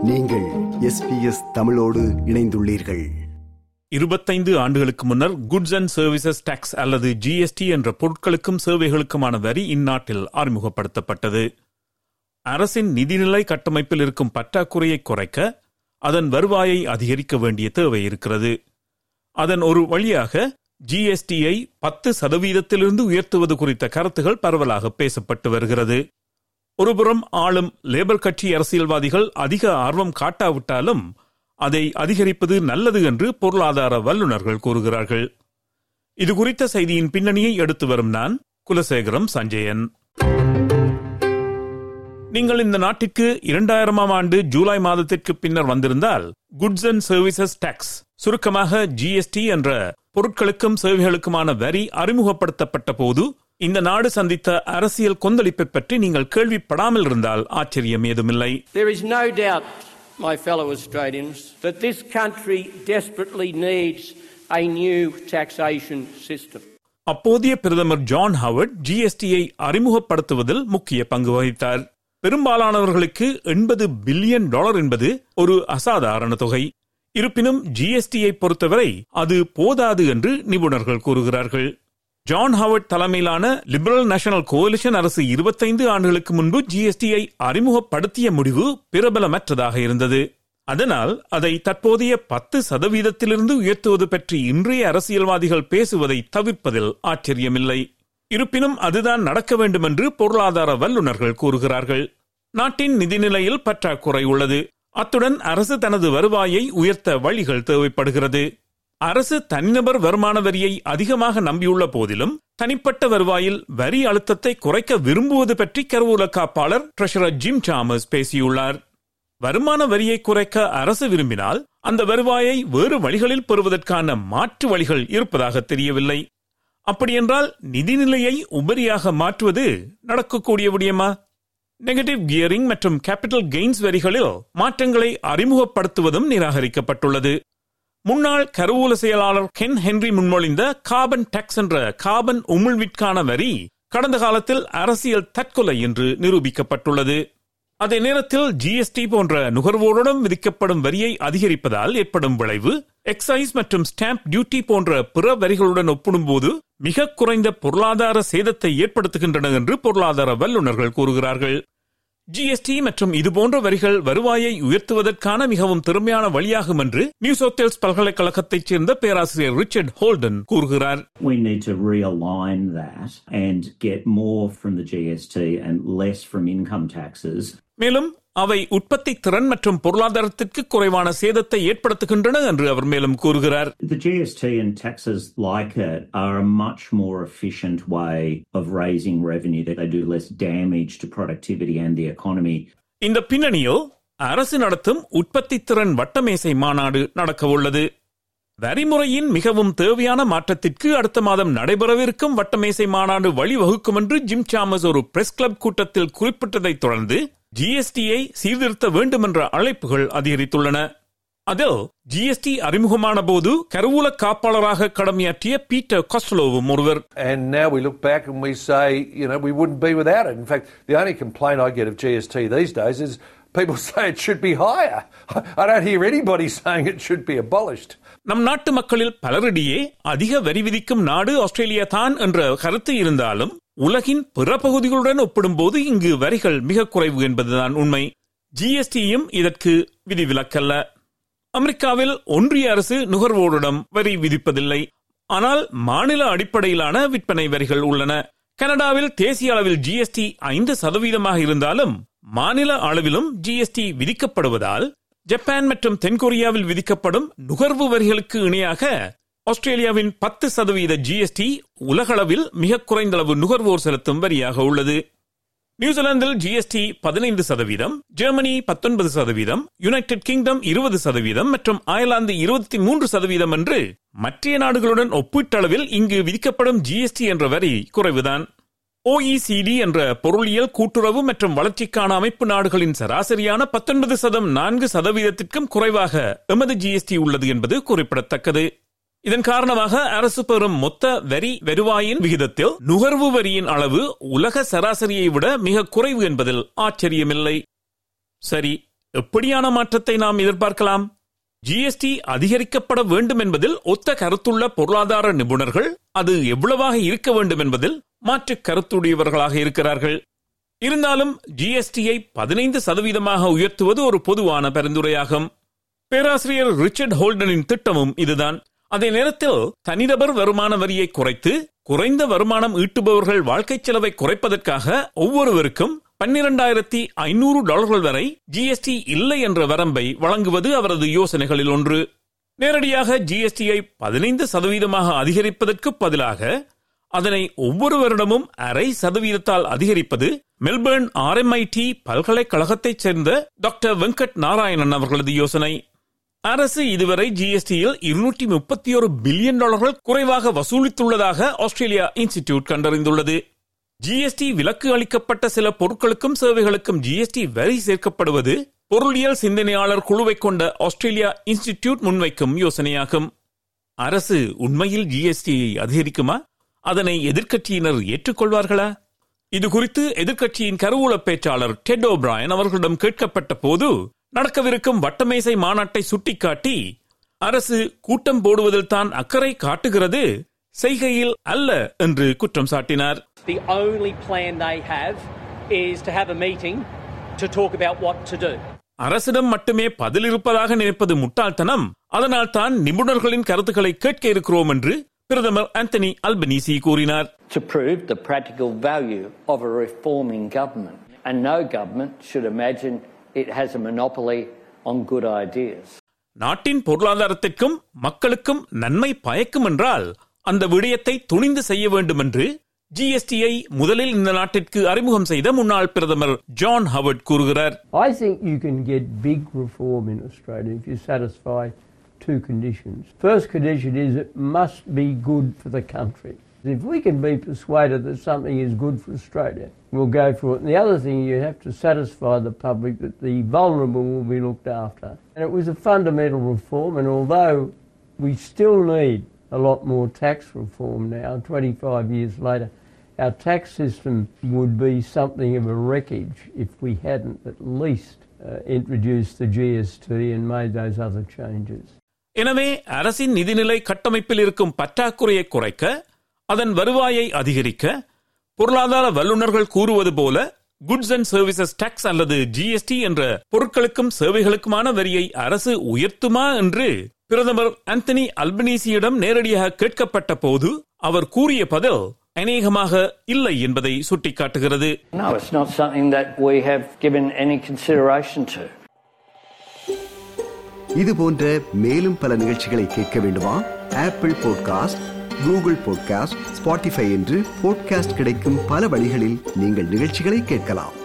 நீங்கள் எஸ்பிஎஸ் தமிழோடு இணைந்துள்ளீர்கள் இருபத்தைந்து ஆண்டுகளுக்கு முன்னர் குட்ஸ் அண்ட் சர்வீசஸ் டாக்ஸ் அல்லது ஜிஎஸ்டி என்ற பொருட்களுக்கும் சேவைகளுக்குமான வரி இந்நாட்டில் அறிமுகப்படுத்தப்பட்டது அரசின் நிதிநிலை கட்டமைப்பில் இருக்கும் பற்றாக்குறையை குறைக்க அதன் வருவாயை அதிகரிக்க வேண்டிய தேவை இருக்கிறது அதன் ஒரு வழியாக ஜிஎஸ்டியை பத்து சதவீதத்திலிருந்து உயர்த்துவது குறித்த கருத்துகள் பரவலாக பேசப்பட்டு வருகிறது ஒருபுறம் ஆளும் லேபர் கட்சி அரசியல்வாதிகள் அதிக ஆர்வம் காட்டாவிட்டாலும் அதை அதிகரிப்பது நல்லது என்று பொருளாதார வல்லுநர்கள் கூறுகிறார்கள் இது குறித்த செய்தியின் பின்னணியை எடுத்து வரும் நான் குலசேகரம் சஞ்சயன் நீங்கள் இந்த நாட்டிற்கு இரண்டாயிரமாம் ஆண்டு ஜூலை மாதத்திற்கு பின்னர் வந்திருந்தால் குட்ஸ் அண்ட் சர்வீசஸ் டாக்ஸ் சுருக்கமாக ஜிஎஸ்டி என்ற பொருட்களுக்கும் சேவைகளுக்குமான வரி அறிமுகப்படுத்தப்பட்ட போது இந்த நாடு சந்தித்த அரசியல் கொந்தளிப்பை பற்றி நீங்கள் கேள்விப்படாமல் இருந்தால் ஆச்சரியம் ஏதுமில்லை There is no doubt, my fellow Australians, that this country desperately needs a new taxation system. அப்போதைய பிரதமர் ஜான் ஹவர்ட் ஜிஎஸ்டியை அறிமுகப்படுத்துவதில் முக்கிய பங்கு வகித்தார் பெரும்பாலானவர்களுக்கு எண்பது பில்லியன் டாலர் என்பது ஒரு அசாதாரண தொகை இருப்பினும் ஜிஎஸ்டியை பொறுத்தவரை அது போதாது என்று நிபுணர்கள் கூறுகிறார்கள் ஜான் ஹவர்ட் தலைமையிலான லிபரல் நேஷனல் கோலிஷன் அரசு இருபத்தைந்து ஆண்டுகளுக்கு முன்பு ஜிஎஸ்டியை அறிமுகப்படுத்திய முடிவு பிரபலமற்றதாக இருந்தது அதனால் அதை தற்போதைய பத்து சதவீதத்திலிருந்து உயர்த்துவது பற்றி இன்றைய அரசியல்வாதிகள் பேசுவதை தவிர்ப்பதில் ஆச்சரியமில்லை இருப்பினும் அதுதான் நடக்க வேண்டும் என்று பொருளாதார வல்லுநர்கள் கூறுகிறார்கள் நாட்டின் நிதிநிலையில் பற்றாக்குறை உள்ளது அத்துடன் அரசு தனது வருவாயை உயர்த்த வழிகள் தேவைப்படுகிறது அரசு தனிநபர் வருமான வரியை அதிகமாக நம்பியுள்ள போதிலும் தனிப்பட்ட வருவாயில் வரி அழுத்தத்தை குறைக்க விரும்புவது பற்றி கருவூல காப்பாளர் ட்ரெஷரர் ஜிம் சாமஸ் பேசியுள்ளார் வருமான வரியை குறைக்க அரசு விரும்பினால் அந்த வருவாயை வேறு வழிகளில் பெறுவதற்கான மாற்று வழிகள் இருப்பதாக தெரியவில்லை அப்படியென்றால் நிதிநிலையை உபரியாக மாற்றுவது நடக்கக்கூடிய விடயமா நெகட்டிவ் கியரிங் மற்றும் கேபிட்டல் கெயின்ஸ் வரிகளில் மாற்றங்களை அறிமுகப்படுத்துவதும் நிராகரிக்கப்பட்டுள்ளது முன்னாள் கருவூல செயலாளர் கென் ஹென்றி முன்மொழிந்த கார்பன் டாக்ஸ் என்ற கார்பன் உமிழ்விற்கான வரி கடந்த காலத்தில் அரசியல் தற்கொலை என்று நிரூபிக்கப்பட்டுள்ளது அதே நேரத்தில் ஜிஎஸ்டி போன்ற நுகர்வோருடன் விதிக்கப்படும் வரியை அதிகரிப்பதால் ஏற்படும் விளைவு எக்ஸைஸ் மற்றும் ஸ்டாம்ப் டியூட்டி போன்ற பிற வரிகளுடன் ஒப்பிடும்போது மிக குறைந்த பொருளாதார சேதத்தை ஏற்படுத்துகின்றன என்று பொருளாதார வல்லுநர்கள் கூறுகிறார்கள் ஜிஎஸ்டி மற்றும் இதுபோன்ற வரிகள் வருவாயை உயர்த்துவதற்கான மிகவும் திறமையான வழியாகும் என்று நியூ சவுத் பல்கலைக்கழகத்தைச் சேர்ந்த பேராசிரியர் ரிச்சர்ட் ஹோல்டன் கூறுகிறார் We need to realign that and get more from the GST and less from income taxes. மேலும் அவை உற்பத்தி திறன் மற்றும் பொருளாதாரத்திற்கு குறைவான சேதத்தை ஏற்படுத்துகின்றன என்று அவர் மேலும் கூறுகிறார் The GST and taxes like it are a much more efficient way of raising revenue. They do less damage to productivity and the economy. இந்த பின்னணியில் அரசு நடத்தும் உற்பத்தி திறன் வட்டமேசை மாநாடு நடக்கவுள்ளது வரிமுறையின் மிகவும் தேவையான மாற்றத்திற்கு அடுத்த மாதம் நடைபெறவிருக்கும் வட்டமேசை மாநாடு வழிவகுக்கும் என்று ஜிம் சாமஸ் ஒரு பிரஸ் கிளப் கூட்டத்தில் குறிப்பிட்டதைத் தொடர்ந்து ஜிஎஸ்டியை சீர்திருத்த வேண்டும் என்ற அழைப்புகள் அதிகரித்துள்ளன அதில் ஜிஎஸ்டி அறிமுகமான போது கருவூல காப்பாளராக கடமையாற்றிய பீட்டர் கொஸ்லோவும் ஒருவர் And now we look back and we say, you know, we wouldn't be without it. In fact, the only complaint I get of GST these days is people say it should be higher. I don't hear anybody saying it should be abolished. நம் நாட்டு மக்களில் பலரிடையே அதிக வரி விதிக்கும் நாடு Australia தான் என்ற கருத்து இருந்தாலும் உலகின் பிற பகுதிகளுடன் ஒப்பிடும்போது இங்கு வரிகள் மிக குறைவு என்பதுதான் உண்மை ஜிஎஸ்டியும் இதற்கு விதிவிலக்கல்ல அமெரிக்காவில் ஒன்றிய அரசு நுகர்வோரிடம் வரி விதிப்பதில்லை ஆனால் மாநில அடிப்படையிலான விற்பனை வரிகள் உள்ளன கனடாவில் தேசிய அளவில் ஜிஎஸ்டி ஐந்து சதவீதமாக இருந்தாலும் மாநில அளவிலும் ஜிஎஸ்டி விதிக்கப்படுவதால் ஜப்பான் மற்றும் தென்கொரியாவில் விதிக்கப்படும் நுகர்வு வரிகளுக்கு இணையாக ஆஸ்திரேலியாவின் பத்து சதவீத ஜிஎஸ்டி உலகளவில் மிக குறைந்தளவு நுகர்வோர் செலுத்தும் வரியாக உள்ளது நியூசிலாந்தில் ஜிஎஸ்டி பதினைந்து சதவீதம் ஜெர்மனி பத்தொன்பது சதவீதம் யுனைடெட் கிங்டம் இருபது சதவீதம் மற்றும் அயர்லாந்து இருபத்தி மூன்று சதவீதம் என்று மற்ற நாடுகளுடன் ஒப்பீட்டளவில் இங்கு விதிக்கப்படும் ஜிஎஸ்டி என்ற வரி குறைவுதான் ஓஇசிடி என்ற பொருளியல் கூட்டுறவு மற்றும் வளர்ச்சிக்கான அமைப்பு நாடுகளின் சராசரியான பத்தொன்பது சதம் நான்கு சதவீதத்திற்கும் குறைவாக எமது ஜிஎஸ்டி உள்ளது என்பது குறிப்பிடத்தக்கது இதன் காரணமாக அரசு பெறும் மொத்த வரி வருவாயின் விகிதத்தில் நுகர்வு வரியின் அளவு உலக சராசரியை விட மிக குறைவு என்பதில் ஆச்சரியமில்லை சரி எப்படியான மாற்றத்தை நாம் எதிர்பார்க்கலாம் ஜிஎஸ்டி அதிகரிக்கப்பட வேண்டும் என்பதில் ஒத்த கருத்துள்ள பொருளாதார நிபுணர்கள் அது எவ்வளவாக இருக்க வேண்டும் என்பதில் மாற்று கருத்துடையவர்களாக இருக்கிறார்கள் இருந்தாலும் ஜிஎஸ்டியை பதினைந்து சதவீதமாக உயர்த்துவது ஒரு பொதுவான பரிந்துரையாகும் பேராசிரியர் ரிச்சர்ட் ஹோல்டனின் திட்டமும் இதுதான் அதே நேரத்தில் தனிநபர் வருமான வரியை குறைத்து குறைந்த வருமானம் ஈட்டுபவர்கள் வாழ்க்கை செலவை குறைப்பதற்காக ஒவ்வொருவருக்கும் பன்னிரண்டாயிரத்தி ஐநூறு டாலர்கள் வரை ஜிஎஸ்டி இல்லை என்ற வரம்பை வழங்குவது அவரது யோசனைகளில் ஒன்று நேரடியாக ஜிஎஸ்டியை பதினைந்து சதவீதமாக அதிகரிப்பதற்கு பதிலாக அதனை ஒவ்வொரு வருடமும் அரை சதவீதத்தால் அதிகரிப்பது மெல்பர்ன் ஆர்எம்ஐடி பல்கலைக்கழகத்தைச் சேர்ந்த டாக்டர் வெங்கட் நாராயணன் அவர்களது யோசனை அரசு இதுவரை ஜிஎஸ்டியில் இருநூற்றி முப்பத்தி ஒரு பில்லியன் டாலர்கள் குறைவாக வசூலித்துள்ளதாக ஆஸ்திரேலியா இன்ஸ்டிடியூட் கண்டறிந்துள்ளது ஜிஎஸ்டி விலக்கு அளிக்கப்பட்ட சில பொருட்களுக்கும் சேவைகளுக்கும் ஜிஎஸ்டி வரி சேர்க்கப்படுவது பொருளியல் சிந்தனையாளர் குழுவை கொண்ட ஆஸ்திரேலியா இன்ஸ்டிடியூட் முன்வைக்கும் யோசனையாகும் அரசு உண்மையில் ஜிஎஸ்டியை அதிகரிக்குமா அதனை எதிர்க்கட்சியினர் ஏற்றுக்கொள்வார்களா இது குறித்து எதிர்க்கட்சியின் கருவூல பேச்சாளர் டெட் ஓபிராயன் அவர்களிடம் கேட்கப்பட்ட போது நடக்கவிருக்கும் வட்டமேசை மாநாட்டை சுட்டிக்காட்டி அரசு கூட்டம் போடுவதில் தான் அக்கறை காட்டுகிறது செய்கையில் அல்ல என்று குற்றம் சாட்டினார் The only plan they have is to have a meeting to talk about what to do. அரசிடம் மட்டுமே பதில் இருப்பதாக நினைப்பது முட்டாள்தனம் அதனால் தான் நிபுணர்களின் கருத்துக்களை கேட்க இருக்கிறோம் என்று பிரதமர் ஆந்தனி அல்பனீசி கூறினார் to prove the practical value of a reforming government. And no government should imagine it has a monopoly on good ideas. நாட்டின் பொருளாதாரத்திற்கும் மக்களுக்கும் நன்மை பயக்கும் என்றால் அந்த விடயத்தை துணிந்து செய்ய வேண்டும் என்று ஜிஎஸ்டியை முதலில் இந்த நாட்டிற்கு அறிமுகம் செய்த முன்னாள் பிரதமர் ஜான் ஹவர்ட் கூறுகிறார் I think you can get big reform in Australia if you satisfy two conditions. First condition is it must be good for the country. If we can be persuaded that something is good for Australia, we'll go for it. And the other thing, you have to satisfy the public that the vulnerable will be looked after. And it was a fundamental reform, and although we still need a lot more tax reform now, 25 years later, our tax system would be something of a wreckage if we hadn't at least uh, introduced the GST and made those other changes. எனவே அரசின் நிதிநிலை கட்டமைப்பில் இருக்கும் பற்றாக்குறையை குறைக்க அதன் வருவாயை அதிகரிக்க பொருளாதார வல்லுநர்கள் கூறுவது போல குட்ஸ் அண்ட் சர்வீசஸ் டாக்ஸ் அல்லது ஜிஎஸ்டி என்ற பொருட்களுக்கும் சேவைகளுக்குமான வரியை அரசு உயர்த்துமா என்று பிரதமர் ஆந்தனி அல்பனீசியிடம் நேரடியாக கேட்கப்பட்ட போது அவர் கூறிய பதில் அநேகமாக இல்லை என்பதை சுட்டிக்காட்டுகிறது No, it's not something that we have given any consideration to. இது போன்ற மேலும் பல நிகழ்ச்சிகளை கேட்க வேண்டுமா Apple podcast Google podcast Spotify என்று பாட்காஸ்ட் கிடைக்கும் பல வழிகளில் நீங்கள் நிகழ்ச்சிகளை கேட்கலாம்